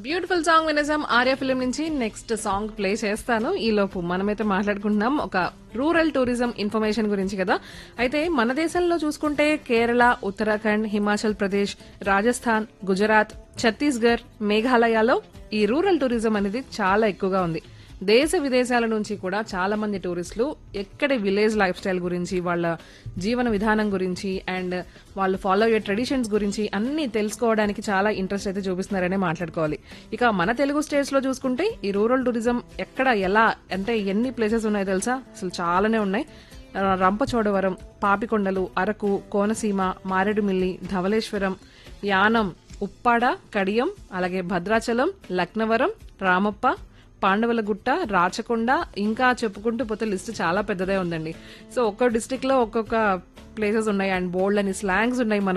beautiful song వినేసాం Arya film నుంచి next song play చేస్తాను ఈ లోపు మనమైతే మాట్లాడుకుంటున్నాం ఒక రూరల్ టూరిజం ఇన్ఫర్మేషన్ గురించి కదా అయితే మన దేశంలో చూసుకుంటే కేరళ ఉత్తరాఖండ్ హిమాచల్ ప్రదేశ్ రాజస్థాన్ గుజరాత్ ఛత్తీస్గఢ్ మేఘాలయలో ఈ రూరల్ టూరిజం అనేది చాలా ఎక్కువగా ఉంది దేశ విదేశాల నుంచి కూడా చాలా మంది టూరిస్టులు ఎక్కడి విలేజ్ లైఫ్ స్టైల్ గురించి వాళ్ళ జీవన విధానం గురించి అండ్ వాళ్ళు ఫాలో అయ్యే ట్రెడిషన్స్ గురించి అన్ని తెలుసుకోవడానికి చాలా ఇంట్రెస్ట్ అయితే చూపిస్తున్నారనే మాట్లాడుకోవాలి ఇక మన తెలుగు స్టేట్స్ లో చూసుకుంటే ఈ రూరల్ టూరిజం ఎక్కడ ఎలా అంటే ఎన్ని ప్లేసెస్ ఉన్నాయో తెలుసా అసలు చాలానే ఉన్నాయి ఆ, రంపచోడవరం పాపికొండలు అరకు కోనసీమ మారేడుమిల్లి ధవళేశ్వరం యానం ఉప్పాడ కడియం అలాగే భద్రాచలం లక్నవరం రామప్ప పాండవలగుట్ట రాచకొండ ఇంకా చెప్పుకుంటూ పోతే లిస్ట్ చాలా పెద్దదే ఉందండి సో ఒక్కో డిస్టిక్ లో ఒక్కొక్క ప్లేసెస్ ఉన్నాయి అండ్ బోల్డ్ అని స్లాంగ్స్ ఉన్నాయి మన